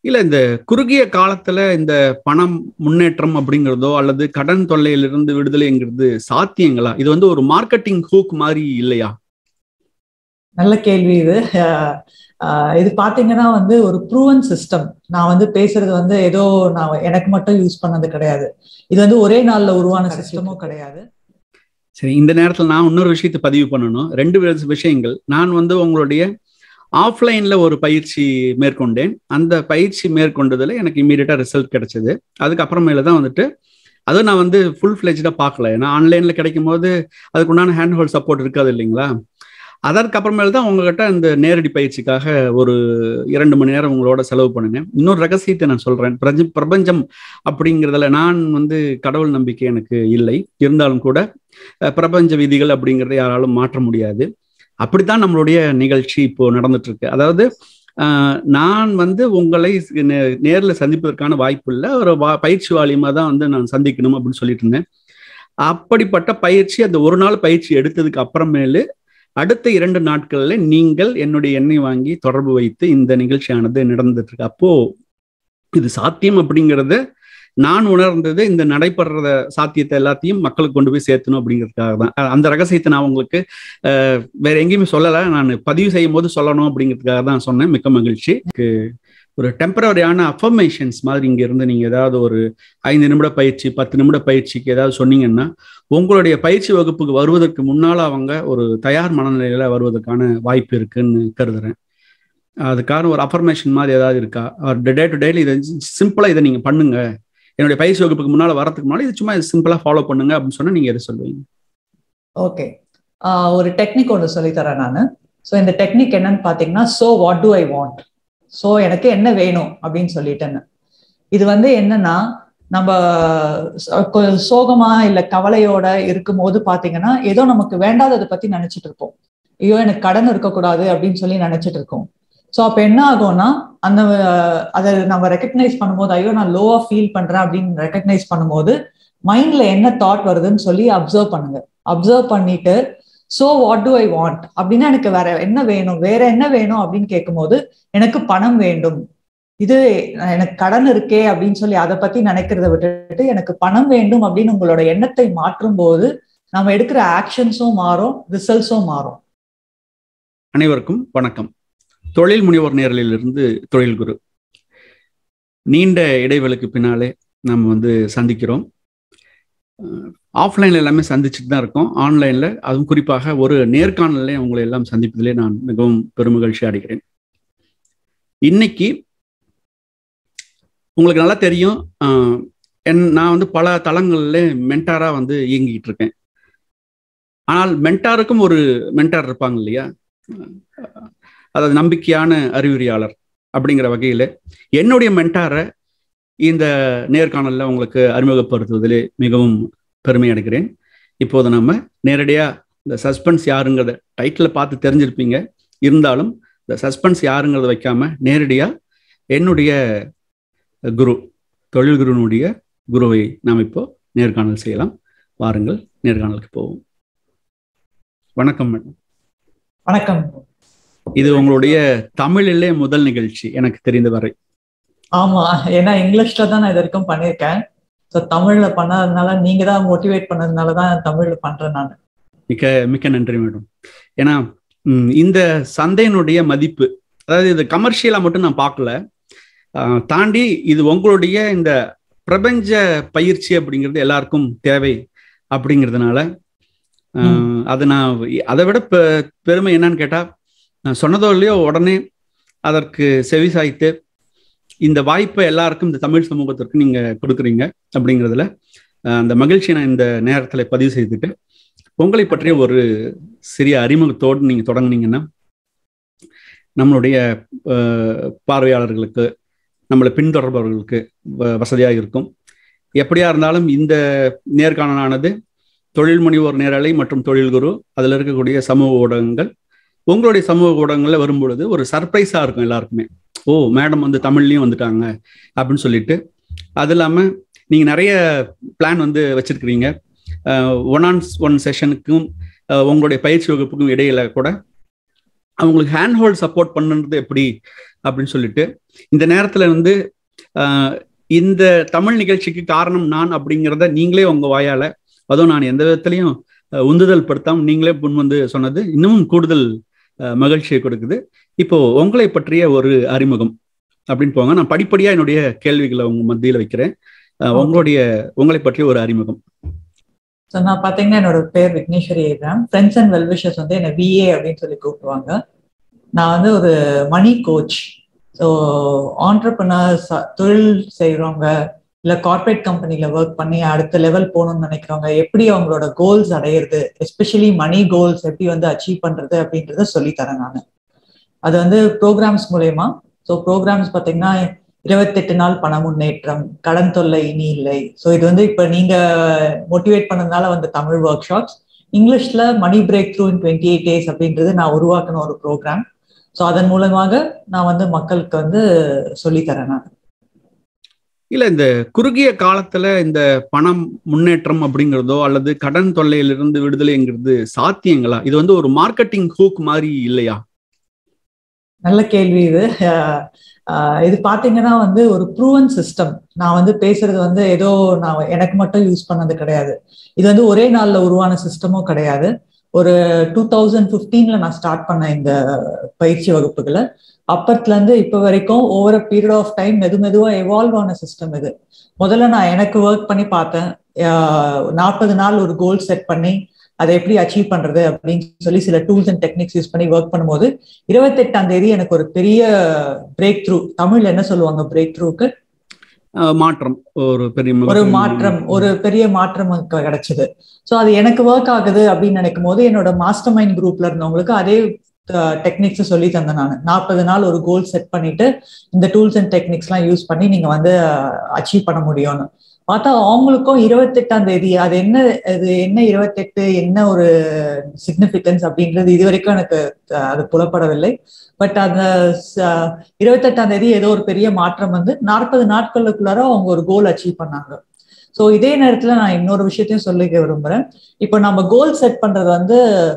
இல்ல இந்த குறுகிய காலத்துல இந்த பணம் முன்னேற்றம் அப்படிங்கிறதோ அல்லது கடன் தொல்லையிலிருந்து விடுதலைங்கிறது சாத்தியங்களா இது வந்து ஒரு மார்க்கெட்டிங் ஹூக் மாதிரி இல்லையா நல்ல கேள்வி இது இது பாத்தீங்கன்னா வந்து ஒரு ப்ரூவன் சிஸ்டம் நான் வந்து பேசுறது வந்து ஏதோ நான் எனக்கு மட்டும் யூஸ் பண்ணது கிடையாது இது வந்து ஒரே நாள்ல உருவான சிஸ்டமும் கிடையாது சரி இந்த நேரத்தில் நான் இன்னொரு விஷயத்தை பதிவு பண்ணணும் ரெண்டு விஷயங்கள் நான் வந்து உங்களுடைய ஆஃப்லைன்ல ஒரு பயிற்சி மேற்கொண்டேன் அந்த பயிற்சி மேற்கொண்டதுல எனக்கு இம்மீடியட்டா ரிசல்ட் கிடைச்சது அதுக்கப்புறமேல தான் வந்துட்டு அதுவும் நான் வந்து ஃபுல் ஃபிளெஜ்டாக பார்க்கல ஏன்னா ஆன்லைன்ல கிடைக்கும் போது அதுக்கு உண்டான ஹேண்ட் ஹோல்ட் சப்போர்ட் இருக்காது இல்லைங்களா அதற்கப்புறமேல தான் உங்ககிட்ட இந்த நேரடி பயிற்சிக்காக ஒரு இரண்டு மணி நேரம் உங்களோட செலவு பண்ணினேன் இன்னொரு ரகசியத்தை நான் சொல்றேன் பிரஜ பிரபஞ்சம் அப்படிங்கிறதுல நான் வந்து கடவுள் நம்பிக்கை எனக்கு இல்லை இருந்தாலும் கூட பிரபஞ்ச விதிகள் அப்படிங்கிறத யாராலும் மாற்ற முடியாது அப்படித்தான் நம்மளுடைய நிகழ்ச்சி இப்போ நடந்துட்டு இருக்கு அதாவது நான் வந்து உங்களை நேரில் சந்திப்பதற்கான வாய்ப்பு இல்லை ஒரு வா பயிற்சி வாலியமாக தான் வந்து நான் சந்திக்கணும் அப்படின்னு சொல்லிட்டு இருந்தேன் அப்படிப்பட்ட பயிற்சி அந்த ஒரு நாள் பயிற்சி எடுத்ததுக்கு அப்புறமேலு அடுத்த இரண்டு நாட்கள்ல நீங்கள் என்னுடைய எண்ணெய் வாங்கி தொடர்பு வைத்து இந்த நிகழ்ச்சியானது நடந்துட்டு இருக்கு அப்போ இது சாத்தியம் அப்படிங்கிறத நான் உணர்ந்தது இந்த நடைபெற சாத்தியத்தை எல்லாத்தையும் மக்களுக்கு கொண்டு போய் சேர்த்தணும் அப்படிங்கிறதுக்காக தான் அந்த ரகசியத்தை நான் உங்களுக்கு வேற எங்கேயுமே சொல்லலை நான் பதிவு செய்யும் போது சொல்லணும் அப்படிங்கிறதுக்காக தான் சொன்னேன் மிக்க மகிழ்ச்சி ஒரு டெம்பரரியான அஃபர்மேஷன்ஸ் மாதிரி இங்க இருந்து நீங்க ஏதாவது ஒரு ஐந்து நிமிட பயிற்சி பத்து நிமிட பயிற்சிக்கு ஏதாவது சொன்னீங்கன்னா உங்களுடைய பயிற்சி வகுப்புக்கு வருவதற்கு முன்னால அவங்க ஒரு தயார் மனநிலையில வருவதற்கான வாய்ப்பு இருக்குன்னு கருதுறேன் அதுக்கான ஒரு அஃபர்மேஷன் மாதிரி ஏதாவது இருக்கா டே டு டேல இதை சிம்பிளா இதை நீங்க பண்ணுங்க என்னுடைய பயிற்சி வகுப்புக்கு முன்னால வரதுக்கு முன்னாடி இது சும்மா சிம்பிளா ஃபாலோ பண்ணுங்க அப்படின்னு சொன்னா நீங்க எதை சொல்லுவீங்க ஓகே ஒரு டெக்னிக் ஒன்று சொல்லித்தரேன் நான் ஸோ இந்த டெக்னிக் என்னன்னு பார்த்தீங்கன்னா so what do I want so எனக்கு என்ன வேணும் அப்படின்னு சொல்லிட்டேன்னு இது வந்து என்னன்னா நம்ம சோகமா இல்லை கவலையோட இருக்கும் போது பாத்தீங்கன்னா ஏதோ நமக்கு வேண்டாததை பத்தி நினைச்சிட்டு இருப்போம் ஐயோ எனக்கு கடன் இருக்கக்கூடாது அப்படின்னு சொல்லி நினைச்சிட்டு இருக்கோம் ஸோ அப்போ என்ன ஆகும்னா அந்த அதை நம்ம ரெக்கக்னைஸ் பண்ணும்போது ஐயோ நான் லோவா ஃபீல் பண்றேன் அப்படின்னு ரெக்கக்னைஸ் பண்ணும்போது மைண்ட்ல என்ன தாட் வருதுன்னு சொல்லி அப்சர்வ் பண்ணுங்க அப்சர்வ் பண்ணிட்டு so what do I want அப்படின்னா எனக்கு வேற என்ன வேணும் வேற என்ன வேணும் அப்படின்னு கேட்கும்போது எனக்கு பணம் வேண்டும் இது எனக்கு கடன் இருக்கே அப்படின்னு சொல்லி அதை பத்தி நினைக்கிறத விட்டுட்டு எனக்கு பணம் வேண்டும் அப்படின்னு உங்களோட எண்ணத்தை மாற்றும் போது நம்ம எடுக்கிற ஆக்ஷன்ஸும் மாறும் ரிசல்ட்ஸும் மாறும் அனைவருக்கும் வணக்கம் தொழில் முனைவோர் நேரலிலிருந்து தொழில் குரு நீண்ட இடைவெளிக்கு பின்னாலே நம்ம வந்து சந்திக்கிறோம் ஆஃப்லைன்ல எல்லாமே சந்திச்சுட்டு தான் இருக்கோம் ஆன்லைன்ல அதுவும் குறிப்பாக ஒரு நேர்காணலே உங்களை எல்லாம் சந்திப்பதிலே நான் மிகவும் பெருமகிழ்ச்சி அடைகிறேன் இன்னைக்கு உங்களுக்கு நல்லா தெரியும் என் நான் வந்து பல தளங்கள்ல மென்டாரா வந்து இயங்கிட்டு இருக்கேன் ஆனால் மென்டாருக்கும் ஒரு மென்டார் இருப்பாங்க இல்லையா அதாவது நம்பிக்கையான அறிவுரையாளர் அப்படிங்கிற வகையில் என்னுடைய மென்டாரை இந்த நேர்காணலில் உங்களுக்கு அறிமுகப்படுத்துவதிலே மிகவும் பெருமை அடைகிறேன் இப்போது நம்ம நேரடியாக இந்த சஸ்பென்ஸ் யாருங்கிறத டைட்டில் பார்த்து தெரிஞ்சிருப்பீங்க இருந்தாலும் இந்த சஸ்பென்ஸ் யாருங்கிறத வைக்காம நேரடியாக என்னுடைய குரு தொழில் குருனுடைய குருவை நாம் இப்போ நேர்காணல் செய்யலாம் வாருங்கள் நேர்காணலுக்கு போவோம் வணக்கம் மேடம் வணக்கம் இது உங்களுடைய தமிழிலே முதல் நிகழ்ச்சி எனக்கு தெரிந்த வரை ஆமா ஏன்னா இங்கிலீஷ்ல தான் நான் இது வரைக்கும் பண்ணியிருக்கேன் ஸோ தமிழ்ல பண்ணாததுனால நீங்க தான் மோட்டிவேட் பண்ணதுனால தான் தமிழ்ல பண்றேன் நான் மிக்க மிக்க நன்றி மேடம் ஏன்னா இந்த சந்தையினுடைய மதிப்பு அதாவது இது கமர்ஷியலா மட்டும் நான் பார்க்கல தாண்டி இது உங்களுடைய இந்த பிரபஞ்ச பயிற்சி அப்படிங்கிறது எல்லாருக்கும் தேவை அப்படிங்கிறதுனால அது நான் அதை விட பெருமை என்னன்னு கேட்டா நான் சொன்னதோ இல்லையோ உடனே அதற்கு செவி சாய்த்து இந்த வாய்ப்பை எல்லாருக்கும் இந்த தமிழ் சமூகத்திற்கு நீங்க கொடுக்குறீங்க அப்படிங்கிறதுல அந்த மகிழ்ச்சியை நான் இந்த நேரத்தில் பதிவு செய்துட்டு உங்களை பற்றிய ஒரு சிறிய அறிமுகத்தோடு நீங்க தொடங்குனீங்கன்னா நம்மளுடைய பார்வையாளர்களுக்கு நம்மளை பின்தொடர்பவர்களுக்கு வசதியாக இருக்கும் எப்படியா இருந்தாலும் இந்த நேர்காணலானது தொழில் முனைவோர் நேரலை மற்றும் தொழில் குரு அதில் இருக்கக்கூடிய சமூக ஊடகங்கள் உங்களுடைய சமூக ஊடகங்களில் வரும்பொழுது ஒரு சர்ப்ரைஸாக இருக்கும் எல்லாருக்குமே ஓ மேடம் வந்து தமிழ்லையும் வந்துட்டாங்க அப்படின்னு சொல்லிட்டு அது இல்லாமல் நீங்கள் நிறைய பிளான் வந்து வச்சிருக்கிறீங்க ஒன் ஆன் ஒன் செஷனுக்கும் உங்களுடைய பயிற்சி வகுப்புக்கும் இடையில கூட அவங்களுக்கு ஹேண்ட் ஹோல்ட் சப்போர்ட் பண்ணுறது எப்படி அப்படின்னு சொல்லிட்டு இந்த நேரத்துல வந்து இந்த தமிழ் நிகழ்ச்சிக்கு காரணம் நான் அப்படிங்கிறத நீங்களே உங்க வாயால அதுவும் நான் எந்த விதத்திலையும் உந்துதல் படுத்தாம நீங்களே முன் வந்து சொன்னது இன்னமும் கூடுதல் மகிழ்ச்சியை கொடுக்குது இப்போ உங்களை பற்றிய ஒரு அறிமுகம் அப்படின்னு போங்க நான் படிப்படியா என்னுடைய கேள்விகளை உங்க மத்தியில வைக்கிறேன் உங்களுடைய உங்களை பற்றிய ஒரு அறிமுகம் ஸோ நான் பார்த்தீங்கன்னா என்னோட பேர் விக்னேஸ்வரி ஏப்ராம் ஃப்ரெண்ட்ஸ் அண்ட் வெல்விஷர்ஸ் வந்து என்னை விஏ அப்படின்னு சொல்லி கூப்பிடுவாங்க நான் வந்து ஒரு மணி கோச் ஸோ ஆண்டர்பனர்ஸ் தொழில் செய்கிறவங்க இல்லை கார்பரேட் கம்பெனியில் ஒர்க் பண்ணி அடுத்த லெவல் போகணும்னு நினைக்கிறவங்க எப்படி அவங்களோட கோல்ஸ் அடையிறது எஸ்பெஷலி மணி கோல்ஸ் எப்படி வந்து அச்சீவ் பண்ணுறது அப்படின்றத சொல்லித்தரேன் நான் அது வந்து ப்ரோக்ராம்ஸ் மூலயமா ஸோ ப்ரோக்ராம்ஸ் பார்த்தீங்கன்னா இருபத்தெட்டு நாள் பண முன்னேற்றம் கடன் தொல்லை இனி இல்லை ஸோ இது வந்து இப்போ நீங்க மோட்டிவேட் பண்ணதுனால வந்த தமிழ் ஒர்க் ஷாப்ஸ் இங்கிலீஷ்ல money breakthrough in twenty eight days அப்படின்றது நான் உருவாக்கின ஒரு ப்ரோக்ராம் ஸோ அதன் மூலமாக நான் வந்து மக்களுக்கு வந்து சொல்லித்தரேன் நான் இல்ல இந்த குறுகிய காலத்துல இந்த பணம் முன்னேற்றம் அப்படிங்கிறதோ அல்லது கடன் தொல்லையிலிருந்து விடுதலைங்கிறது சாத்தியங்களா இது வந்து ஒரு மார்க்கெட்டிங் ஹூக் மாதிரி இல்லையா நல்ல கேள்வி இது இது பாத்தீங்கன்னா வந்து ஒரு ப்ரூவன் சிஸ்டம் நான் வந்து பேசுறது வந்து ஏதோ நான் எனக்கு மட்டும் யூஸ் பண்ணது கிடையாது இது வந்து ஒரே நாள்ல உருவான சிஸ்டமும் கிடையாது ஒரு டூ தௌசண்ட் ஃபிஃப்டீன்ல நான் ஸ்டார்ட் பண்ண இந்த பயிற்சி வகுப்புகளை அப்பத்துல இருந்து இப்ப வரைக்கும் over a period of time மெது மெதுவா எவால்வ் ஆன சிஸ்டம் இது முதல்ல நான் எனக்கு ஒர்க் பண்ணி பார்த்தேன் நாற்பது நாள் ஒரு கோல் செட் பண்ணி அதை எப்படி அச்சீவ் பண்றது அப்படின்னு சொல்லி சில டூல்ஸ் அண்ட் டெக்னிக்ஸ் யூஸ் பண்ணி ஒர்க் பண்ணும்போது இருபத்தெட்டாம் தேதி எனக்கு ஒரு பெரிய பிரேக் த்ரூ தமிழ் என்ன சொல்லுவாங்க பிரேக் த்ரூக்கு மாற்றம் ஒரு பெரிய ஒரு மாற்றம் ஒரு பெரிய மாற்றம் கிடைச்சது ஸோ அது எனக்கு ஒர்க் ஆகுது அப்படின்னு நினைக்கும் போது என்னோட மாஸ்டர் மைண்ட் குரூப்ல இருந்தவங்களுக்கு அதே டெக்னிக்ஸ் சொல்லி தந்தேன் நான் நாற்பது நாள் ஒரு கோல் செட் பண்ணிட்டு இந்த டூல்ஸ் அண்ட் டெக்னிக்ஸ் எல்லாம் யூஸ் பண்ணி நீங்க வந்து அச்சீவ் பண்ண முடியும்னு பார்த்தா அவங்களுக்கும் இருபத்தெட்டாம் தேதி அது என்ன அது என்ன இருபத்தெட்டு என்ன ஒரு சிக்னிபிகன்ஸ் அப்படின்றது இது வரைக்கும் எனக்கு அது புலப்படவில்லை பட் அந்த இருபத்தெட்டாம் தேதி ஏதோ ஒரு பெரிய மாற்றம் வந்து நாற்பது நாட்களுக்குள்ளார அவங்க ஒரு கோல் அச்சீவ் பண்ணாங்க ஸோ இதே நேரத்துல நான் இன்னொரு விஷயத்தையும் சொல்லிக்க விரும்புறேன் இப்போ நம்ம கோல் செட் பண்றது வந்து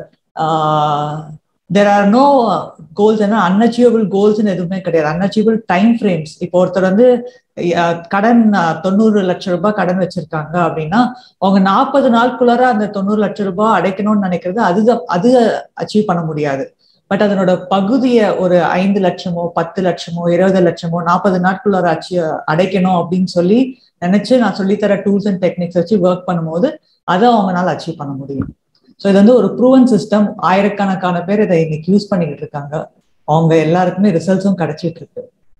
தெர் ஆர் நோ கோல்ஸ் என்ன அன்அச்சீவபிள் கோல்ஸ்னு எதுவுமே கிடையாது அன்அச்சீவபிள் டைம் ஃப்ரேம்ஸ் இப்போ ஒருத்தர் வந்து கடன் தொண்ணூறு லட்சம் ரூபாய் கடன் வச்சிருக்காங்க அப்படின்னா அவங்க நாற்பது நாட்குள்ளார அந்த தொண்ணூறு லட்சம் ரூபாய் அடைக்கணும்னு நினைக்கிறது அது அது அச்சீவ் பண்ண முடியாது பட் அதனோட பகுதியை ஒரு ஐந்து லட்சமோ பத்து லட்சமோ இருபது லட்சமோ நாற்பது நாட்குள்ளார அச்சீவ் அடைக்கணும் அப்படின்னு சொல்லி நினைச்சு நான் சொல்லித்தர டூல்ஸ் அண்ட் டெக்னிக்ஸ் வச்சு ஒர்க் பண்ணும்போது அதை அவங்களால அச்சீவ் பண்ண முடியும் ஸோ இது வந்து ஒரு ப்ரூவன் சிஸ்டம் ஆயிரக்கணக்கான பேர் இதை இன்னைக்கு யூஸ் பண்ணிக்கிட்டு இருக்காங்க அவங்க எல்லாருக்குமே ரிசல்ட்ஸும் கிடைச்சிட்டு இருக்கு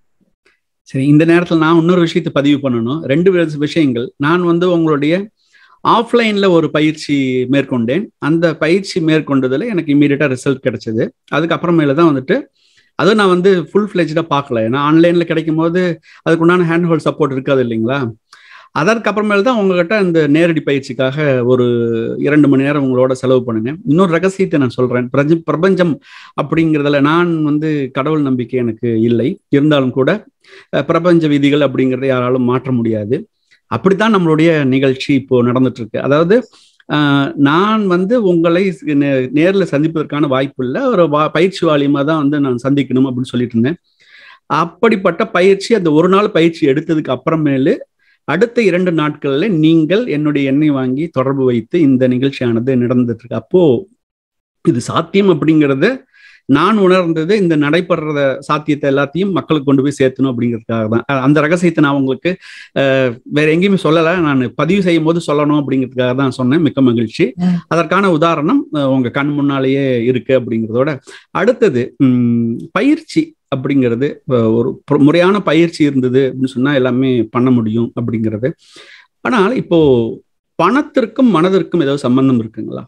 சரி இந்த நேரத்தில் நான் இன்னொரு விஷயத்தை பதிவு பண்ணணும் ரெண்டு விஷயங்கள் நான் வந்து உங்களுடைய ஆஃப்லைன்ல ஒரு பயிற்சி மேற்கொண்டேன் அந்த பயிற்சி மேற்கொண்டதுல எனக்கு இம்மீடியட்டா ரிசல்ட் கிடைச்சது அதுக்கப்புறமேல தான் வந்துட்டு அதுவும் நான் வந்து ஃபுல் ஃபிளெஜ்டா பார்க்கல ஏன்னா ஆன்லைன்ல கிடைக்கும் போது அதுக்கு உண்டான ஹேண்ட் ஹோல்ட் சப்போர்ட் இருக்காது இல்லைங்களா அதற்கப்புறமேல தான் உங்ககிட்ட இந்த நேரடி பயிற்சிக்காக ஒரு இரண்டு மணி நேரம் உங்களோட செலவு பண்ணினேன் இன்னொரு ரகசியத்தை நான் சொல்றேன் பிரஜ பிரபஞ்சம் அப்படிங்கிறதுல நான் வந்து கடவுள் நம்பிக்கை எனக்கு இல்லை இருந்தாலும் கூட பிரபஞ்ச விதிகள் அப்படிங்கிறத யாராலும் மாற்ற முடியாது அப்படித்தான் நம்மளுடைய நிகழ்ச்சி இப்போ நடந்துட்டு இருக்கு அதாவது நான் வந்து உங்களை நேரில் சந்திப்பதற்கான வாய்ப்பு இல்லை ஒரு பயிற்சி வாலியமாக தான் வந்து நான் சந்திக்கணும் அப்படின்னு சொல்லிட்டு இருந்தேன் அப்படிப்பட்ட பயிற்சி அந்த ஒரு நாள் பயிற்சி எடுத்ததுக்கு அப்புறமேலு அடுத்த இரண்டு நாட்கள்ல நீங்கள் என்னுடைய எண்ணெய் வாங்கி தொடர்பு வைத்து இந்த நிகழ்ச்சியானது நடந்துட்டு இருக்கு அப்போ இது சாத்தியம் அப்படிங்கிறது நான் உணர்ந்தது இந்த நடைபெற சாத்தியத்தை எல்லாத்தையும் மக்களுக்கு கொண்டு போய் சேர்த்தணும் அப்படிங்கிறதுக்காக தான் அந்த ரகசியத்தை நான் உங்களுக்கு வேற எங்கேயுமே சொல்லலை நான் பதிவு செய்யும் போது சொல்லணும் அப்படிங்கிறதுக்காக தான் சொன்னேன் மிக்க மகிழ்ச்சி அதற்கான உதாரணம் உங்க கண் முன்னாலேயே இருக்கு அப்படிங்கிறதோட அடுத்தது பயிற்சி அப்படிங்கிறது ஒரு முறையான பயிற்சி இருந்தது அப்படின்னு சொன்னா எல்லாமே பண்ண முடியும் அப்படிங்கிறது ஆனால் இப்போ பணத்திற்கும் மனதிற்கும் ஏதாவது சம்பந்தம் இருக்குங்களா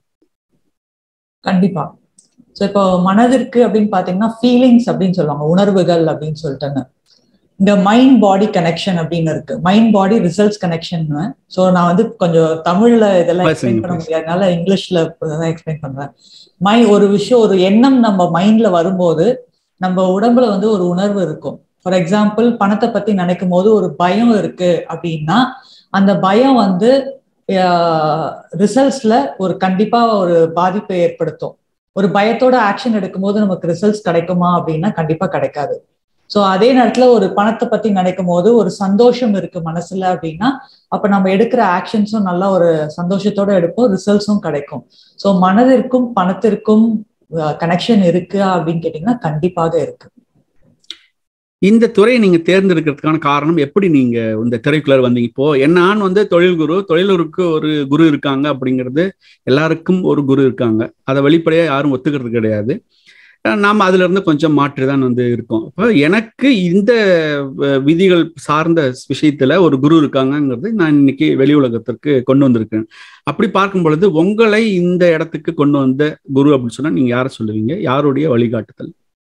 கண்டிப்பா ஸோ இப்போ மனதிற்கு அப்படின்னு பாத்தீங்கன்னா ஃபீலிங்ஸ் அப்படின்னு சொல்லுவாங்க உணர்வுகள் அப்படின்னு சொல்லிட்டுன்னு இந்த மைண்ட் பாடி கனெக்ஷன் அப்படின்னு இருக்கு mind body results connection so நான் வந்து கொஞ்சம் தமிழ்ல இதெல்லாம் எக்ஸ்பிளைன் பண்ண முடியாதனால இங்கிலீஷ்ல தான் எக்ஸ்பிளைன் பண்றேன் மை ஒரு விஷயம் ஒரு எண்ணம் நம்ம மைண்ட்ல வரும்போது நம்ம உடம்புல வந்து ஒரு உணர்வு இருக்கும் ஃபார் எக்ஸாம்பிள் பணத்தை பத்தி நினைக்கும் போது ஒரு பயம் இருக்கு அப்படின்னா அந்த பயம் வந்து ரிசல்ட்ஸ்ல ஒரு கண்டிப்பா ஒரு பாதிப்பை ஏற்படுத்தும் ஒரு பயத்தோட ஆக்ஷன் எடுக்கும்போது நமக்கு ரிசல்ட்ஸ் கிடைக்குமா அப்படின்னா கண்டிப்பா கிடைக்காது ஸோ அதே நேரத்துல ஒரு பணத்தை பத்தி நினைக்கும் போது ஒரு சந்தோஷம் இருக்கு மனசுல அப்படின்னா அப்ப நம்ம எடுக்கிற ஆக்ஷன்ஸும் நல்லா ஒரு சந்தோஷத்தோட எடுப்போம் ரிசல்ட்ஸும் கிடைக்கும் ஸோ மனதிற்கும் பணத்திற்கும் கனெக்ஷன் இருக்கு அப்படின்னு கேட்டீங்கன்னா கண்டிப்பாக இருக்கு இந்த துறையை நீங்க தேர்ந்தெடுக்கிறதுக்கான காரணம் எப்படி நீங்க இந்த திரைக்குள்ள வந்தீங்க இப்போ நான் வந்து தொழில் குரு தொழிலுக்கு ஒரு குரு இருக்காங்க அப்படிங்கிறது எல்லாருக்கும் ஒரு குரு இருக்காங்க அதை வெளிப்படையா யாரும் ஒத்துக்கிறது கிடையாது நாம் அதுல இருந்து கொஞ்சம் மாற்றி தான் வந்து இருக்கோம் இப்போ எனக்கு இந்த விதிகள் சார்ந்த விஷயத்துல ஒரு குரு இருக்காங்கங்கிறது நான் இன்னைக்கு வெளி உலகத்திற்கு கொண்டு வந்திருக்கேன் அப்படி பார்க்கும் பொழுது உங்களை இந்த இடத்துக்கு கொண்டு வந்த குரு அப்படின்னு சொன்னா நீங்க யாரை சொல்லுவீங்க யாருடைய வழிகாட்டுதல்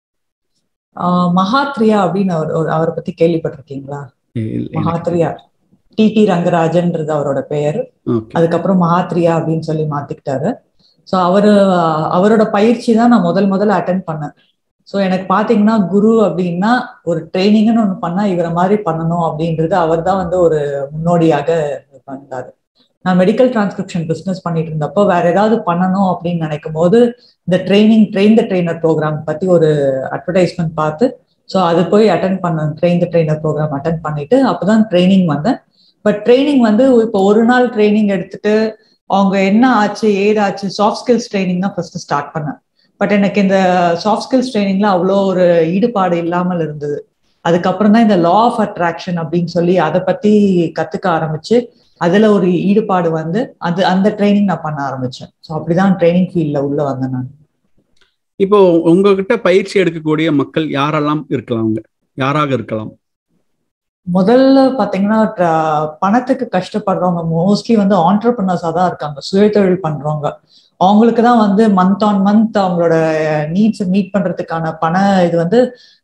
மகாத்ரியா அப்படின்னு அவர் அவரை பத்தி கேள்விப்பட்டிருக்கீங்களா மகாத்ரியா டி டி ரங்கராஜன்றது அவரோட பெயர் அதுக்கப்புறம் மகாத்ரியா அப்படின்னு சொல்லி மாத்திக்கிட்டாரு ஸோ அவரு அவரோட பயிற்சி தான் நான் முதல் முதல்ல அட்டன் பண்ணேன் ஸோ எனக்கு பார்த்தீங்கன்னா குரு அப்படின்னா ஒரு ட்ரைனிங்னு ஒன்று பண்ணா இவரை மாதிரி பண்ணணும் அப்படின்றது அவர் தான் வந்து ஒரு முன்னோடியாக வந்தாரு நான் மெடிக்கல் டிரான்ஸ்கிரிப்ஷன் பிஸ்னஸ் பண்ணிட்டு இருந்தப்போ வேற ஏதாவது பண்ணணும் அப்படின்னு நினைக்கும் போது இந்த training train the trainer program பத்தி ஒரு அட்வர்டைஸ்மெண்ட் பார்த்து ஸோ அது போய் அட்டன் பண்ண train the trainer program attend பண்ணிட்டு அப்போதான் ட்ரைனிங் வந்தேன் பட் ட்ரைனிங் வந்து இப்போ ஒரு நாள் ட்ரைனிங் எடுத்துட்டு அவங்க என்ன ஆச்சு ஏதாச்சு சாஃப்ட் ஸ்கில்ஸ் ட்ரைனிங் தான் ஃபர்ஸ்ட் ஸ்டார்ட் பண்ணேன் பட் எனக்கு இந்த சாஃப்ட் ஸ்கில்ஸ் ட்ரைனிங்ல அவ்வளோ ஒரு ஈடுபாடு இல்லாமல் இருந்தது அதுக்கப்புறம் தான் இந்த லா ஆஃப் அட்ராக்ஷன் அப்படின்னு சொல்லி அதை பத்தி கத்துக்க ஆரம்பிச்சு அதுல ஒரு ஈடுபாடு வந்து அது அந்த ட்ரைனிங் நான் பண்ண ஆரம்பிச்சேன் ஸோ அப்படிதான் ட்ரைனிங் ஃபீல்ட்ல உள்ள வந்தேன் நான் இப்போ உங்ககிட்ட பயிற்சி எடுக்கக்கூடிய மக்கள் யாரெல்லாம் இருக்கலாம் அவங்க யாராக இருக்கலாம் முதல்ல பாத்தீங்கன்னா பணத்துக்கு கஷ்டப்படுறவங்க மோஸ்ட்லி வந்து ஆண்டர்பிரினர்ஸா தான் இருக்காங்க சுயதொழில் பண்றவங்க அவங்களுக்கு தான் வந்து மந்த் ஆன் மந்த் அவங்களோட நீட்ஸ் மீட் பண்றதுக்கான பண இது வந்து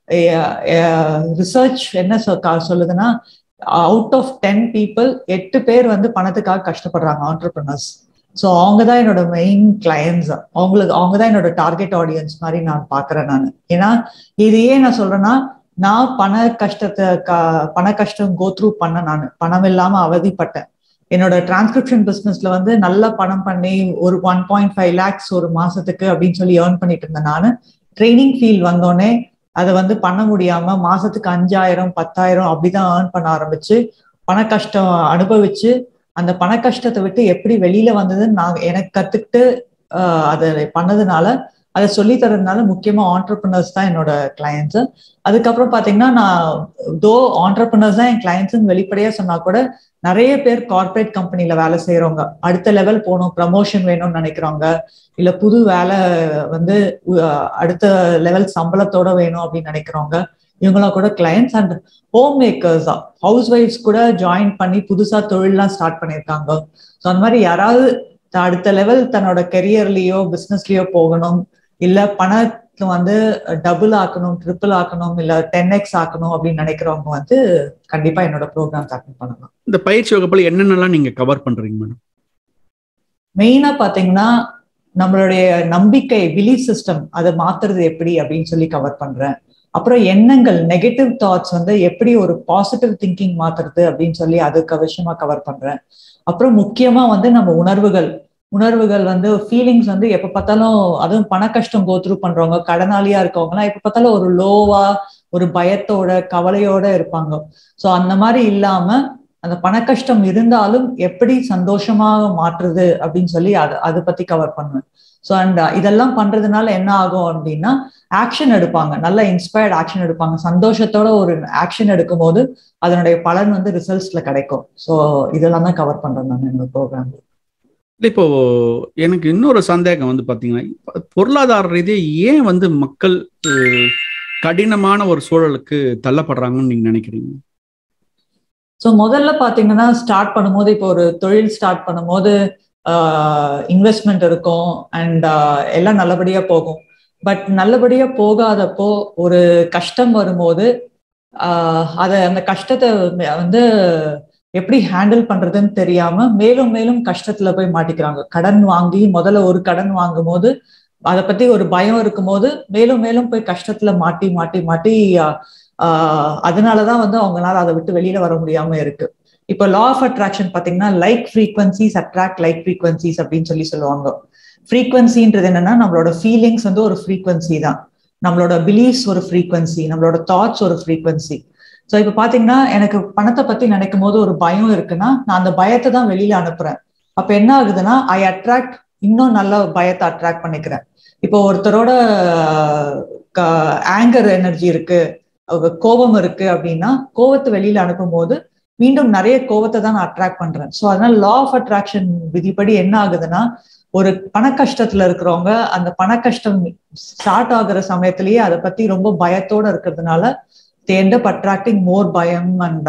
ரிசர்ச் என்ன சொல்லுதுன்னா அவுட் ஆஃப் டென் பீப்புள் எட்டு பேர் வந்து பணத்துக்காக கஷ்டப்படுறாங்க ஆண்டர்பிரினர்ஸ் ஸோ அவங்க தான் என்னோட மெயின் கிளையன்ஸ் அவங்களுக்கு அவங்க தான் என்னோட டார்கெட் ஆடியன்ஸ் மாதிரி நான் பாக்குறேன் நான் ஏன்னா இது ஏன் நான் சொல்றேன்னா நான் பண கஷ்டத்தை பண கஷ்டம் கோ த்ரூ பண்ண நான் பணம் இல்லாம அவதிப்பட்டேன் என்னோட டிரான்ஸ்கிரிப்ஷன் பிசினஸ்ல வந்து நல்ல பணம் பண்ணி ஒரு ஒன் பாயிண்ட் ஃபைவ் லேக்ஸ் ஒரு மாசத்துக்கு அப்படின்னு சொல்லி ஏர்ன் பண்ணிட்டு இருந்தேன் நான் ட்ரைனிங் ஃபீல்ட் வந்தோடனே அதை வந்து பண்ண முடியாம மாசத்துக்கு அஞ்சாயிரம் பத்தாயிரம் அப்படிதான் ஏர்ன் பண்ண ஆரம்பிச்சு பண கஷ்டம் அனுபவிச்சு அந்த பண கஷ்டத்தை விட்டு எப்படி வெளியில வந்ததுன்னு நான் எனக்கு கத்துக்கிட்டு அதை பண்ணதுனால அதை சொல்லி தரதுனால முக்கியமா ஆண்டர்பிரினர்ஸ் தான் என்னோட கிளையன்ஸ் அதுக்கப்புறம் பாத்தீங்கன்னா நான் தோ ஆண்டர்பிரினர்ஸ் தான் என் கிளையன்ஸ் வெளிப்படையா சொன்னா கூட நிறைய பேர் கார்பரேட் கம்பெனில வேலை செய்யறவங்க அடுத்த லெவல் போகணும் ப்ரமோஷன் வேணும்னு நினைக்கிறவங்க இல்ல புது வேலை வந்து அடுத்த லெவல் சம்பளத்தோட வேணும் அப்படின்னு நினைக்கிறவங்க இவங்களாம் கூட கிளையன்ஸ் அண்ட் ஹோம் மேக்கர்ஸ் தான் ஹவுஸ் ஒய்ஃப்ஸ் கூட ஜாயின் பண்ணி புதுசா தொழில்லாம் ஸ்டார்ட் பண்ணியிருக்காங்க ஸோ அந்த மாதிரி யாராவது அடுத்த லெவல் தன்னோட கெரியர்லயோ பிசினஸ்லயோ போகணும் இல்ல பணத்தை வந்து டபுள் ஆக்கணும் ட்ரிபிள் ஆக்கணும் இல்ல டென் எக்ஸ் ஆக்கணும் அப்படின்னு நினைக்கிறவங்க வந்து கண்டிப்பா என்னோட ப்ரோக்ராம்ஸ் அட்டன் பண்ணலாம் இந்த பயிற்சி வகுப்புல என்னென்னலாம் நீங்க கவர் பண்றீங்க மேடம் மெயினா பாத்தீங்கன்னா நம்மளுடைய நம்பிக்கை பிலீஃப் சிஸ்டம் அதை மாத்துறது எப்படி அப்படின்னு சொல்லி கவர் பண்றேன் அப்புறம் எண்ணங்கள் நெகட்டிவ் தாட்ஸ் வந்து எப்படி ஒரு பாசிட்டிவ் திங்கிங் மாத்துறது அப்படின்னு சொல்லி அதுக்கு அவசியமா கவர் பண்றேன் அப்புறம் முக்கியமா வந்து நம்ம உணர்வுகள் உணர்வுகள் வந்து ஃபீலிங்ஸ் வந்து எப்ப பார்த்தாலும் அதுவும் பண கஷ்டம் கோத்ரூ பண்றவங்க கடனாளியா இருக்கவங்கலாம் எப்ப பார்த்தாலும் ஒரு லோவா ஒரு பயத்தோட கவலையோட இருப்பாங்க ஸோ அந்த மாதிரி இல்லாம அந்த பண கஷ்டம் இருந்தாலும் எப்படி சந்தோஷமாக மாற்றுறது அப்படின்னு சொல்லி அதை அதை பத்தி கவர் பண்ணுவேன் ஸோ அண்ட் இதெல்லாம் பண்றதுனால என்ன ஆகும் அப்படின்னா ஆக்ஷன் எடுப்பாங்க நல்ல இன்ஸ்பயர்ட் ஆக்ஷன் எடுப்பாங்க சந்தோஷத்தோட ஒரு ஆக்ஷன் எடுக்கும் போது அதனுடைய பலன் வந்து ரிசல்ட்ஸ்ல கிடைக்கும் ஸோ இதெல்லாம் தான் கவர் பண்றேன் நான் என்னோட ப்ரோக்ராம் இப்போ எனக்கு இன்னொரு சந்தேகம் வந்து பாத்தீங்கன்னா பொருளாதார ரீதியாக ஏன் வந்து மக்கள் கடினமான ஒரு சூழலுக்கு தள்ளப்படுறாங்கன்னு நீங்க நினைக்கிறீங்க ஸோ முதல்ல பாத்தீங்கன்னா ஸ்டார்ட் பண்ணும்போது இப்போ ஒரு தொழில் ஸ்டார்ட் பண்ணும்போது இன்வெஸ்ட்மெண்ட் இருக்கும் அண்ட் எல்லாம் நல்லபடியா போகும் பட் நல்லபடியா போகாதப்போ ஒரு கஷ்டம் வரும்போது அதை அந்த கஷ்டத்தை வந்து எப்படி ஹேண்டில் பண்றதுன்னு தெரியாம மேலும் மேலும் கஷ்டத்துல போய் மாட்டிக்கிறாங்க கடன் வாங்கி முதல்ல ஒரு கடன் வாங்கும் போது அதை பத்தி ஒரு பயம் இருக்கும் போது மேலும் மேலும் போய் கஷ்டத்துல மாட்டி மாட்டி மாட்டி ஆஹ் அதனாலதான் வந்து அவங்களால அதை விட்டு வெளியில வர முடியாம இருக்கு இப்போ லா ஆஃப் அட்ராக்ஷன் பாத்தீங்கன்னா like frequencies attract like frequencies அப்படின்னு சொல்லி சொல்லுவாங்க ஃப்ரீக்வன்சின்றது என்னன்னா நம்மளோட ஃபீலிங்ஸ் வந்து ஒரு ஃப்ரீக்வன்சி தான் நம்மளோட பிலீஃப்ஸ் ஒரு ஃப்ரீக்வன்சி நம்மளோட தாட்ஸ் ஒரு ஃப்ரீக்வன்சி ஸோ இப்போ பாத்தீங்கன்னா எனக்கு பணத்தை பத்தி நினைக்கும் போது ஒரு பயம் இருக்குன்னா நான் அந்த பயத்தை தான் வெளியில அனுப்புறேன் அப்ப என்ன ஆகுதுன்னா ஐ அட்ராக்ட் இன்னும் நல்ல பயத்தை அட்ராக்ட் பண்ணிக்கிறேன் இப்போ ஒருத்தரோட ஆங்கர் எனர்ஜி இருக்கு கோபம் இருக்கு அப்படின்னா கோவத்தை வெளியில அனுப்பும் போது மீண்டும் நிறைய கோவத்தை தான் நான் அட்ராக்ட் பண்றேன் ஸோ அதனால லா ஆஃப் அட்ராக்ஷன் விதிப்படி என்ன ஆகுதுன்னா ஒரு பண கஷ்டத்துல இருக்கிறவங்க அந்த பண கஷ்டம் ஸ்டார்ட் ஆகுற சமயத்திலேயே அதை பத்தி ரொம்ப பயத்தோட இருக்கிறதுனால தேண்ட அட்ராக்டிங் மோர் பயம் அண்ட்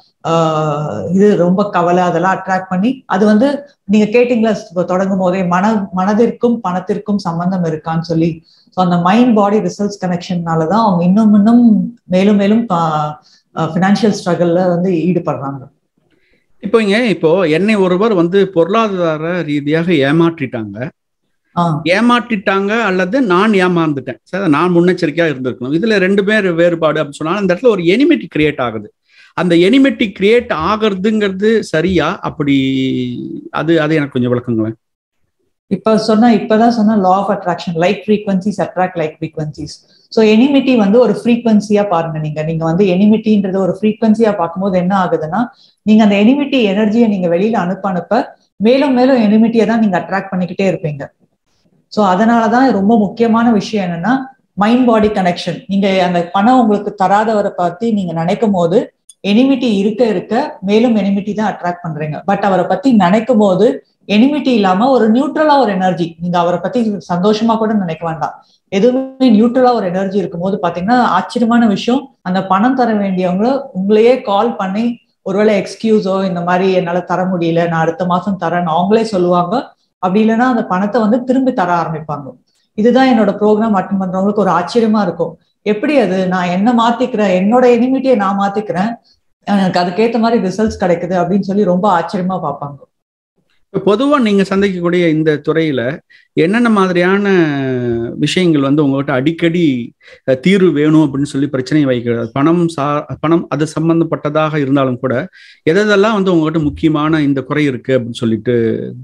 இது ரொம்ப கவலை அதெல்லாம் அட்ராக்ட் பண்ணி அது வந்து நீங்க கேட்டீங்களா தொடங்கும் போதே மன மனதிற்கும் பணத்திற்கும் சம்பந்தம் இருக்கான்னு சொல்லி ஸோ அந்த மைண்ட் பாடி ரிசல்ட்ஸ் கனெக்ஷன்னாலதான் அவங்க இன்னும் இன்னும் மேலும் மேலும் ஃபினான்ஷியல் ஸ்ட்ரகிள்ல வந்து ஈடுபடுறாங்க இப்போ இங்க இப்போ என்னை ஒருவர் வந்து பொருளாதார ரீதியாக ஏமாற்றிட்டாங்க ஏமாற்றிட்டாங்க அல்லது நான் ஏமாந்துட்டேன் சார் நான் முன்னெச்சரிக்கையா இருந்திருக்கணும் இதுல ரெண்டு பேர் வேறுபாடு அப்படின்னு சொன்னாலும் அந்த இடத்துல ஒரு எனிமிட்டி கிரியேட் ஆகுது அந்த எனிமிட்டி கிரியேட் ஆகிறதுங்கிறது சரியா அப்படி அது அது எனக்கு கொஞ்சம் விளக்குங்களேன் இப்ப சொன்ன இப்பதான் சொன்ன law of attraction like frequencies attract like frequencies so enmity வந்து ஒரு ஃப்ரீக்வன்சியா பாருங்க நீங்க நீங்க வந்து எனிமிட்டின்றது ஒரு ஃப்ரீக்வன்சியா பார்க்கும்போது என்ன ஆகுதுன்னா நீங்க அந்த எனிமிட்டி எனர்ஜியை நீங்க வெளியில அனுப்ப அனுப்ப மேலும் மேலும் எனிமிட்டியை தான் நீங்க அட்ராக்ட் பண்ணிக்கிட்டே இருப்பீங்க ஸோ அதனாலதான் ரொம்ப முக்கியமான விஷயம் என்னன்னா மைண்ட் பாடி கனெக்ஷன் நீங்க அந்த பணம் உங்களுக்கு தராதவரை பத்தி நீங்க நினைக்கும் போது எனிமிட்டி இருக்க இருக்க மேலும் எனிமிட்டி தான் அட்ராக்ட் பண்றீங்க பட் அவரை பத்தி நினைக்கும் போது எனிமிட்டி இல்லாம ஒரு நியூட்ரலா ஒரு எனர்ஜி நீங்க அவரை பத்தி சந்தோஷமா கூட நினைக்க வேண்டாம் எதுவுமே நியூட்ரலா ஒரு எனர்ஜி இருக்கும்போது பாத்தீங்கன்னா ஆச்சரியமான விஷயம் அந்த பணம் தர வேண்டியவங்க உங்களையே கால் பண்ணி ஒருவேளை எக்ஸ்கியூஸோ இந்த மாதிரி என்னால தர முடியல நான் அடுத்த மாசம் தரேன் அவங்களே சொல்லுவாங்க அப்படி இல்லைன்னா அந்த பணத்தை வந்து திரும்பி தர ஆரம்பிப்பாங்க இதுதான் என்னோட ப்ரோக்ராம் அட்டன் பண்றவங்களுக்கு ஒரு ஆச்சரியமா இருக்கும் எப்படி அது நான் என்ன மாத்திக்கிறேன் என்னோட எனிமிட்டியை நான் மாத்திக்கிறேன் எனக்கு அதுக்கேற்ற மாதிரி ரிசல்ட்ஸ் கிடைக்குது அப்படின்னு சொல்லி ரொம்ப ஆச்சரியமா பார்ப்பாங்க பொதுவா நீங்க சந்திக்கக்கூடிய இந்த துறையில என்னென்ன மாதிரியான விஷயங்கள் வந்து உங்ககிட்ட அடிக்கடி தீர்வு வேணும் அப்படின்னு சொல்லி பிரச்சனை வைக்கிறது பணம் சா பணம் அது சம்பந்தப்பட்டதாக இருந்தாலும் கூட எதெல்லாம் வந்து உங்ககிட்ட முக்கியமான இந்த குறை இருக்கு அப்படின்னு சொல்லிட்டு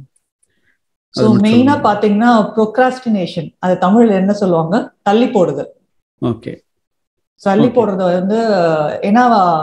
ஸோ மெயினா பாத்தீங்கன்னா ப்ரொக்ராஸ்டினேஷன் அது தமிழ்ல என்ன சொல்லுவாங்க தள்ளி போடுதல் ஓகே தள்ளி போடுறது வந்து ஏன்னா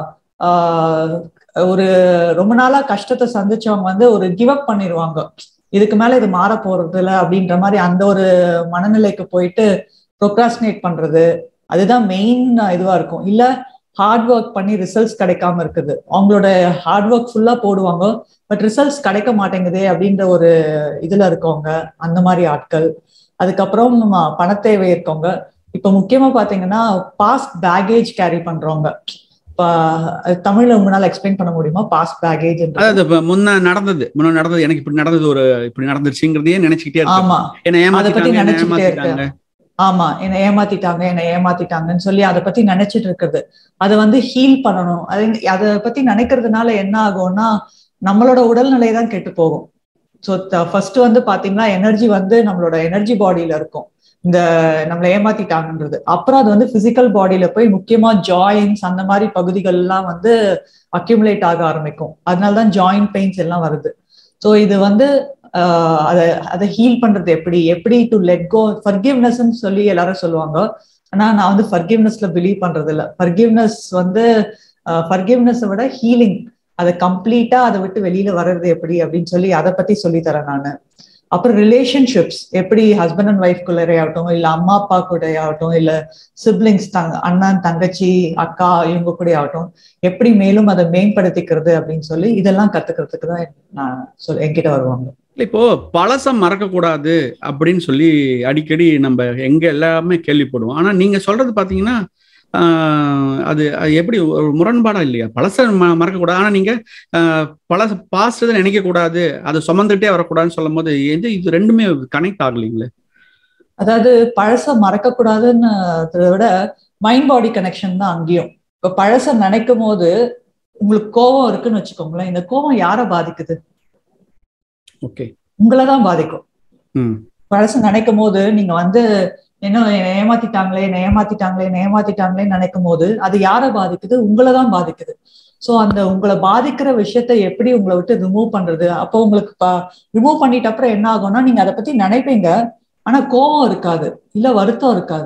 ஒரு ரொம்ப நாளா கஷ்டத்தை சந்திச்சவங்க வந்து ஒரு கிவ் அப் பண்ணிடுவாங்க இதுக்கு மேல இது மாற போறது இல்லை அப்படின்ற மாதிரி அந்த ஒரு மனநிலைக்கு போயிட்டு ப்ரொக்ராஸ்டினேட் பண்றது அதுதான் மெயின் இதுவா இருக்கும் இல்ல ஹார்ட் ஒர்க் பண்ணி ரிசல்ட்ஸ் கிடைக்காம இருக்குது அவங்களோட ஹார்ட் ஒர்க் ஃபுல்லா போடுவாங்க பட் ரிசல்ட்ஸ் கிடைக்க மாட்டேங்குதே அப்படின்ற ஒரு இதுல இருக்கவங்க அந்த மாதிரி ஆட்கள் அதுக்கப்புறம் பணத்தேவை இருக்கவங்க இப்ப முக்கியமா பாத்தீங்கன்னா பாஸ்ட் பேகேஜ் கேரி பண்றவங்க இப்ப தமிழ்ல உங்களால எக்ஸ்பிளைன் பண்ண முடியுமா பாஸ்ட் பேகேஜ் அதாவது இப்ப முன்ன நடந்தது முன்ன நடந்தது எனக்கு இப்படி நடந்தது ஒரு இப்படி நடந்துருச்சுங்கிறதையே நினைச்சுக்கிட்டே ஆமா என்ன அதை பத்தி ஏமாத்திட்டாங்க நினைச்சுக்கிட்டே ஏமாத்திட்டாங்க இருக்கு ஆமா என்னை ஏமாத்திட்டாங்க என்னை ஏமாத்திட்டாங்கன்னு சொல்லி அதை பத்தி நினைச்சிட்டு இருக்குது அதை வந்து ஹீல் பண்ணணும் அது அதை பத்தி நினைக்கிறதுனால என்ன ஆகும்னா நம்மளோட உடல்நிலை தான் கெட்டு போகும் ஸோ ஃபர்ஸ்ட் வந்து பாத்தீங்கன்னா எனர்ஜி வந்து நம்மளோட எனர்ஜி பாடியில இருக்கும் இந்த நம்மளை ஏமாத்திட்டாங்கன்றது அப்புறம் அது வந்து பிசிக்கல் பாடியில போய் முக்கியமா ஜாயின்ஸ் அந்த மாதிரி பகுதிகள்லாம் வந்து அக்யூமுலேட் ஆக ஆரம்பிக்கும் அதனாலதான் ஜாயிண்ட் பெயின்ஸ் எல்லாம் வருது ஸோ இது வந்து அதை அதை ஹீல் பண்றது எப்படி எப்படி டு லெட் கோ ஃபர்கிவ்னஸ் சொல்லி எல்லாரும் சொல்லுவாங்க ஆனா நான் வந்து ஃபர்கிவ்னஸ்ல பிலீவ் பண்றது இல்லை ஃபர்கிவ்னஸ் வந்து ஃபர்கிவ்னஸ் விட ஹீலிங் அதை கம்ப்ளீட்டா அதை விட்டு வெளியில வர்றது எப்படி அப்படின்னு சொல்லி அதை பத்தி சொல்லி தரேன் நான் அப்புறம் ரிலேஷன்ஷிப்ஸ் எப்படி ஹஸ்பண்ட் அண்ட் ஒய்ஃப்குள்ளரே ஆகட்டும் இல்ல அம்மா அப்பா கூட ஆகட்டும் இல்ல சிப்ளிங்ஸ் தங்க அண்ணன் தங்கச்சி அக்கா இவங்க கூட ஆகட்டும் எப்படி மேலும் அதை மேம்படுத்திக்கிறது அப்படின்னு சொல்லி இதெல்லாம் கத்துக்கிறதுக்கு தான் நான் சொல் என்கிட்ட வருவாங்க இப்போ பழசம் மறக்க கூடாது அப்படின்னு சொல்லி அடிக்கடி நம்ம எங்க எல்லாமே கேள்விப்படுவோம் ஆனா நீங்க சொல்றது பாத்தீங்கன்னா அது எப்படி ஒரு முரண்பாடா இல்லையா பழச மறக்க கூடாது ஆனா நீங்க பழச பாஸ்ட் நினைக்க கூடாது அதை சுமந்துட்டே வரக்கூடாதுன்னு சொல்லும் போது எது இது ரெண்டுமே கனெக்ட் ஆகலைங்களே அதாவது பழச மறக்க கூடாதுன்னு விட மைண்ட் பாடி கனெக்ஷன் தான் அங்கேயும் இப்ப பழச நினைக்கும் போது உங்களுக்கு கோபம் இருக்குன்னு வச்சுக்கோங்களேன் இந்த கோபம் யார பாதிக்குது ஓகே உங்களை தான் பாதிக்கும் பழச நினைக்கும் போது நீங்க வந்து என்ன ஏமாத்திட்டாங்களே என்ன ஏமாத்திட்டாங்களே என்ன ஏமாத்திட்டாங்களே நினைக்கும் போது அது யாரை பாதிக்குது உங்களை தான் பாதிக்குது சோ அந்த உங்களை பாதிக்கிற விஷயத்த எப்படி உங்களை விட்டு ரிமூவ் பண்றது அப்போ உங்களுக்கு ரிமூவ் பண்ணிட்ட அப்புறம் என்ன ஆகும்னா நீங்க அதை பத்தி நினைப்பீங்க ஆனா கோபம் இருக்காது இல்ல வருத்தம் இருக்காது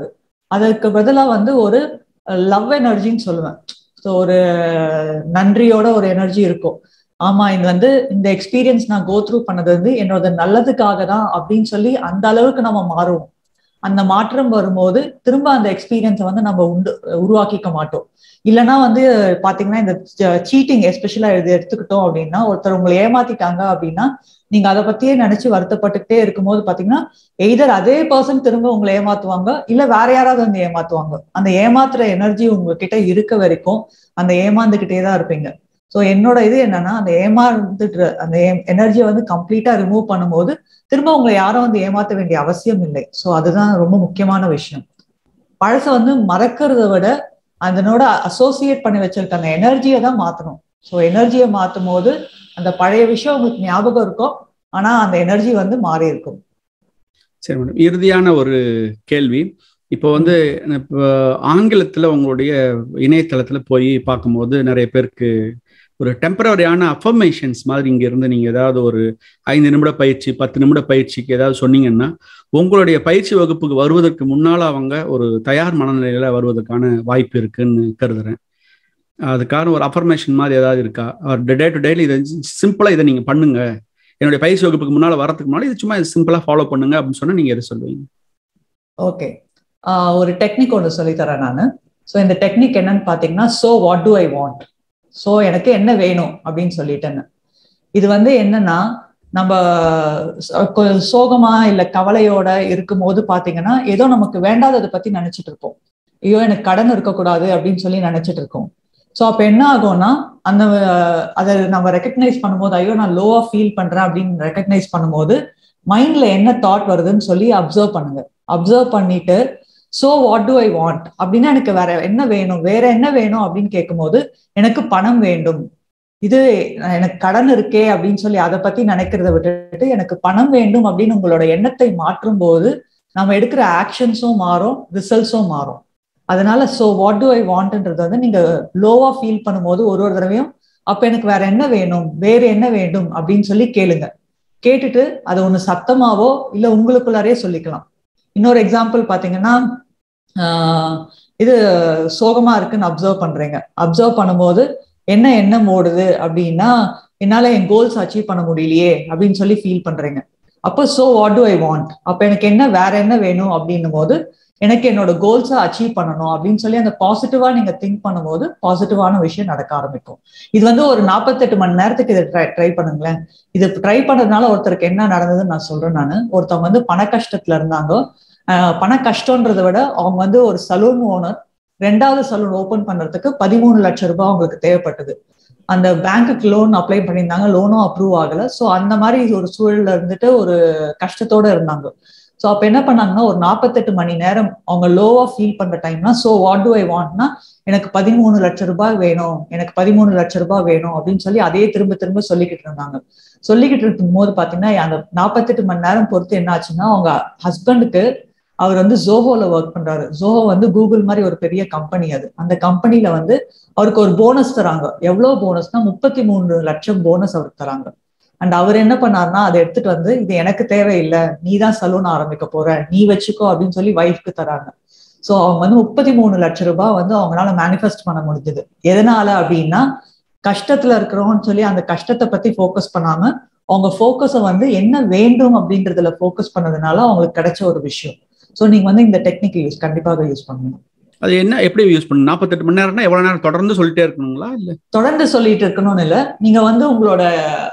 அதற்கு பதிலா வந்து ஒரு லவ் எனர்ஜின்னு சொல்லுவேன் ஸோ ஒரு நன்றியோட ஒரு எனர்ஜி இருக்கும் ஆமா இது வந்து இந்த எக்ஸ்பீரியன்ஸ் நான் கோ த்ரூ பண்ணது வந்து என்னோட நல்லதுக்காக தான் அப்படின்னு சொல்லி அந்த அளவுக்கு நம்ம மாறுவோம் அந்த மாற்றம் வரும்போது திரும்ப அந்த எக்ஸ்பீரியன்ஸை வந்து நம்ம உண்டு உருவாக்கிக்க மாட்டோம் இல்லைன்னா வந்து பாத்தீங்கன்னா இந்த சீட்டிங் எஸ்பெஷலா இது எடுத்துக்கிட்டோம் அப்படின்னா ஒருத்தர் உங்களை ஏமாத்திட்டாங்க அப்படின்னா நீங்க அதை பத்தியே நினைச்சு வருத்தப்பட்டுக்கிட்டே இருக்கும்போது பாத்தீங்கன்னா எய்தர் அதே பர்சன் திரும்ப உங்களை ஏமாத்துவாங்க இல்ல வேற யாராவது வந்து ஏமாத்துவாங்க அந்த ஏமாத்துற எனர்ஜி உங்ககிட்ட இருக்க வரைக்கும் அந்த ஏமாந்துகிட்டே தான் இருப்பீங்க ஸோ என்னோட இது என்னன்னா அந்த ஏமாந்துட்டு அந்த எனர்ஜியை வந்து கம்ப்ளீட்டா ரிமூவ் பண்ணும்போது திரும்ப உங்களை யாரும் வந்து ஏமாத்த வேண்டிய அவசியம் இல்லை ஸோ அதுதான் ரொம்ப முக்கியமான விஷயம் பழச வந்து மறக்கிறத விட அதனோட அசோசியேட் பண்ணி வச்சிருக்க அந்த எனர்ஜியை தான் மாத்தணும் ஸோ எனர்ஜியை மாற்றும் போது அந்த பழைய விஷயம் உங்களுக்கு ஞாபகம் இருக்கும் ஆனா அந்த எனர்ஜி வந்து மாறி இருக்கும் சரி மேடம் இறுதியான ஒரு கேள்வி இப்போ வந்து இப்போ ஆங்கிலத்தில் உங்களுடைய இணையதளத்தில் போய் பார்க்கும்போது நிறைய பேருக்கு ஒரு டெம்பரவரியான அஃபர்மேஷன்ஸ் மாதிரி இங்கே இருந்து நீங்கள் ஏதாவது ஒரு ஐந்து நிமிட பயிற்சி பத்து நிமிட பயிற்சிக்கு ஏதாவது சொன்னீங்கன்னா உங்களுடைய பயிற்சி வகுப்புக்கு வருவதற்கு முன்னால் அவங்க ஒரு தயார் மனநிலையில் வருவதற்கான வாய்ப்பு இருக்குன்னு கருதுறேன் அதுக்கான ஒரு அஃபர்மேஷன் மாதிரி ஏதாவது இருக்கா டே டு டேலி இதை சிம்பிளாக இதை நீங்கள் பண்ணுங்க என்னுடைய பயிற்சி வகுப்புக்கு முன்னால் வரதுக்கு முன்னாடி இது சும்மா சிம்பிளாக ஃபாலோ பண்ணுங்க அப்படின்னு சொன்னால் நீங்கள் எதை சொல்லுவீங்க ஓகே ஒரு டெக்னிக் ஒன்று சொல்லித்தரேன் நான் ஸோ இந்த டெக்னிக் என்னன்னு பார்த்தீங்கன்னா so what do I want so எனக்கு என்ன வேணும் அப்படின்னு சொல்லிட்டேன்னு இது வந்து என்னன்னா நம்ம சோகமா இல்ல கவலையோட இருக்கும் போது பாத்தீங்கன்னா ஏதோ நமக்கு வேண்டாததை பத்தி நினைச்சிட்டு இருப்போம் ஐயோ எனக்கு கடன் இருக்கக்கூடாது அப்படின்னு சொல்லி நினைச்சிட்டு இருக்கோம் ஸோ அப்ப என்ன ஆகும்னா அந்த அதை நம்ம ரெக்கக்னைஸ் பண்ணும்போது ஐயோ நான் லோவா ஃபீல் பண்றேன் அப்படின்னு ரெக்கக்னைஸ் பண்ணும்போது மைண்ட்ல என்ன தாட் வருதுன்னு சொல்லி அப்சர்வ் பண்ணுங்க அப்சர்வ் பண்ணிட்டு so what do I want அப்படின்னா எனக்கு வேற என்ன வேணும் வேற என்ன வேணும் அப்படின்னு கேட்கும்போது எனக்கு பணம் வேண்டும் இது எனக்கு கடன் இருக்கே அப்படின்னு சொல்லி அதை பத்தி நினைக்கிறத விட்டுட்டு எனக்கு பணம் வேண்டும் அப்படின்னு உங்களோட எண்ணத்தை மாற்றும் போது நம்ம எடுக்கிற ஆக்ஷன்ஸும் மாறும் ரிசல்ட்ஸும் மாறும் அதனால ஸோ வாட் டு ஐ வாண்ட்ன்றது வந்து நீங்க லோவா ஃபீல் பண்ணும்போது ஒரு ஒரு தடவையும் அப்ப எனக்கு வேற என்ன வேணும் வேற என்ன வேண்டும் அப்படின்னு சொல்லி கேளுங்க கேட்டுட்டு அதை ஒண்ணு சத்தமாவோ இல்ல உங்களுக்குள்ளாரே சொல்லிக்கலாம் இன்னொரு எக்ஸாம்பிள் பாத்தீங்கன்னா இது சோகமா இருக்குன்னு அப்சர்வ் பண்றீங்க அப்சர்வ் பண்ணும்போது என்ன எண்ணம் ஓடுது அப்படின்னா என்னால என் கோல்ஸ் அச்சீவ் பண்ண முடியலையே அப்படின்னு சொல்லி ஃபீல் பண்றீங்க அப்போ so what do I want அப்ப எனக்கு என்ன வேற என்ன வேணும் அப்படின்னும் போது எனக்கு என்னோட கோல்ஸை அச்சீவ் பண்ணணும் அப்படின்னு சொல்லி அந்த பாசிட்டிவா நீங்க திங்க் பண்ணும்போது பாசிட்டிவான விஷயம் நடக்க ஆரம்பிக்கும் இது வந்து ஒரு நாற்பத்தெட்டு மணி நேரத்துக்கு இதை ட்ரை ட்ரை பண்ணுங்களேன் இது ட்ரை பண்ணதுனால ஒருத்தருக்கு என்ன நடந்ததுன்னு நான் சொல்றேன் நான் ஒருத்தவங்க வந்து பண கஷ்டத்துல இருந்தாங்க பண கஷ்டன்றதை விட அவங்க வந்து ஒரு சலூன் ஓனர் ரெண்டாவது சலூன் ஓபன் பண்றதுக்கு பதிமூணு லட்சம் ரூபாய் அவங்களுக்கு தேவைப்பட்டது அந்த பேங்க்குக்கு லோன் அப்ளை பண்ணியிருந்தாங்க லோனும் அப்ரூவ் ஆகல ஸோ அந்த மாதிரி ஒரு சூழல்ல இருந்துட்டு ஒரு கஷ்டத்தோட இருந்தாங்க ஸோ அப்ப என்ன பண்ணாங்கன்னா ஒரு நாற்பத்தெட்டு மணி நேரம் அவங்க லோவா ஃபீல் பண்ற டைம்னா ஸோ வாட் டு ஐ வாண்ட்னா எனக்கு பதிமூணு லட்சம் ரூபாய் வேணும் எனக்கு பதிமூணு லட்சம் ரூபாய் வேணும் அப்படின்னு சொல்லி அதே திரும்ப திரும்ப சொல்லிக்கிட்டு இருந்தாங்க சொல்லிக்கிட்டு இருக்கும் போது பாத்தீங்கன்னா அந்த நாற்பத்தெட்டு மணி நேரம் பொறுத்து என்ன ஆச்சுன்னா அவங்க ஹஸ்பண்டுக்கு அவர் வந்து ஜோஹோல ஒர்க் பண்றாரு ஜோஹோ வந்து கூகுள் மாதிரி ஒரு பெரிய கம்பெனி அது அந்த கம்பெனில வந்து அவருக்கு ஒரு போனஸ் தராங்க எவ்வளவு போனஸ்னா முப்பத்தி மூணு லட்சம் போனஸ் அவருக்கு தராங்க அண்ட் அவர் என்ன பண்ணாருன்னா அதை எடுத்துட்டு வந்து இது எனக்கு தேவையில்லை நீ தான் சலூன் ஆரம்பிக்க போற நீ வச்சுக்கோ அப்படின்னு சொல்லி ஒய்ஃப்க்கு தராங்க ஸோ அவங்க வந்து முப்பத்தி மூணு லட்சம் ரூபாய் வந்து அவங்களால மேனிஃபெஸ்ட் பண்ண முடிஞ்சது எதனால அப்படின்னா கஷ்டத்துல இருக்கிறோம்னு சொல்லி அந்த கஷ்டத்தை பத்தி ஃபோக்கஸ் பண்ணாம அவங்க ஃபோக்கஸை வந்து என்ன வேண்டும் அப்படின்றதுல ஃபோக்கஸ் பண்ணதுனால அவங்களுக்கு கிடைச்ச ஒரு விஷயம் ஸோ நீங்க வந்து இந்த டெக்னிக் யூஸ் கண்டிப்பாக யூஸ் பண்ணணும் அது என்ன எப்படி யூஸ் பண்ணணும் நாற்பத்தெட்டு மணி நேரம்னா எவ்வளவு நேரம் தொடர்ந்து சொல்லிட்டே இருக்கணுங்களா இல்ல தொடர்ந்து சொல்லிட்டு இருக்கணும்னு இல்ல நீங்க வந்து உங்களோட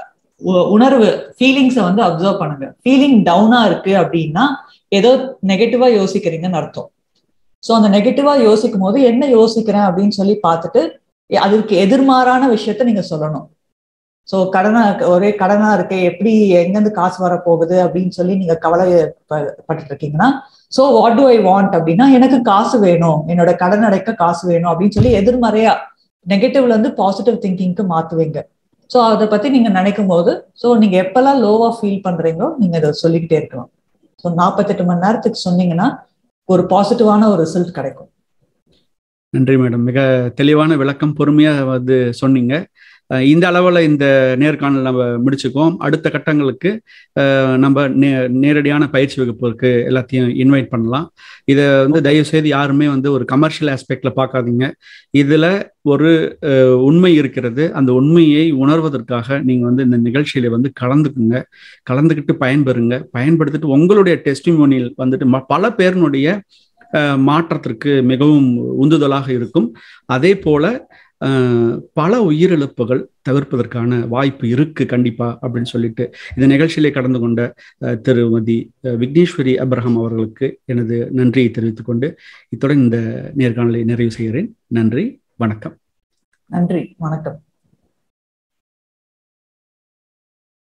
உணர்வு ஃபீலிங்ஸை வந்து அப்சர்வ் பண்ணுங்க ஃபீலிங் டவுனா இருக்கு அப்படின்னா ஏதோ நெகட்டிவா யோசிக்கிறீங்கன்னு அர்த்தம் ஸோ அந்த நெகட்டிவா யோசிக்கும் போது என்ன யோசிக்கிறேன் அப்படின்னு சொல்லி பார்த்துட்டு அதற்கு எதிர்மாறான விஷயத்த நீங்க சொல்லணும் ஸோ கடனா ஒரே கடனா இருக்கு எப்படி எங்கேருந்து காசு வர போகுது அப்படின்னு சொல்லி நீங்க கவலைப்பட்டு இருக்கீங்கன்னா so what do I want அப்படின்னா எனக்கு காசு வேணும் என்னோட கடன் அடைக்க காசு வேணும் அப்படின்னு சொல்லி எதிர்மறையா நெகட்டிவ்ல இருந்து பாசிட்டிவ் திங்கிங்க்கு மாத்துவீங்க ஸோ அதை பத்தி நீங்க நினைக்கும் போது ஸோ நீங்க எப்பெல்லாம் லோவா ஃபீல் பண்றீங்களோ நீங்க அதை சொல்லிக்கிட்டே இருக்கலாம் ஸோ நாற்பத்தெட்டு மணி நேரத்துக்கு சொன்னீங்கன்னா ஒரு பாசிட்டிவான ஒரு ரிசல்ட் கிடைக்கும் நன்றி மேடம் மிக தெளிவான விளக்கம் பொறுமையா வந்து சொன்னீங்க இந்த அளவில் இந்த நேர்காணல் நம்ம முடிச்சுக்குவோம் அடுத்த கட்டங்களுக்கு நம்ம நே நேரடியான பயிற்சி வகுப்புக்கு எல்லாத்தையும் இன்வைட் பண்ணலாம் இதை வந்து தயவுசெய்து யாருமே வந்து ஒரு கமர்ஷியல் ஆஸ்பெக்ட்ல பார்க்காதீங்க இதில் ஒரு உண்மை இருக்கிறது அந்த உண்மையை உணர்வதற்காக நீங்கள் வந்து இந்த நிகழ்ச்சியில வந்து கலந்துக்குங்க கலந்துக்கிட்டு பயன்பெறுங்க பயன்படுத்திட்டு உங்களுடைய டெஸ்டிமோனியில் வந்துட்டு பல பேருனுடைய மாற்றத்திற்கு மிகவும் உந்துதலாக இருக்கும் அதே போல பல உயிரிழப்புகள் தவிர்ப்பதற்கான வாய்ப்பு இருக்கு கண்டிப்பா அப்படின்னு சொல்லிட்டு இந்த நிகழ்ச்சியிலே கடந்து கொண்ட திருமதி விக்னேஸ்வரி அப்ரஹாம் அவர்களுக்கு எனது நன்றியை தெரிவித்துக் கொண்டு இத்துடன் இந்த நேர்காணலை நிறைவு செய்கிறேன் நன்றி வணக்கம் நன்றி வணக்கம்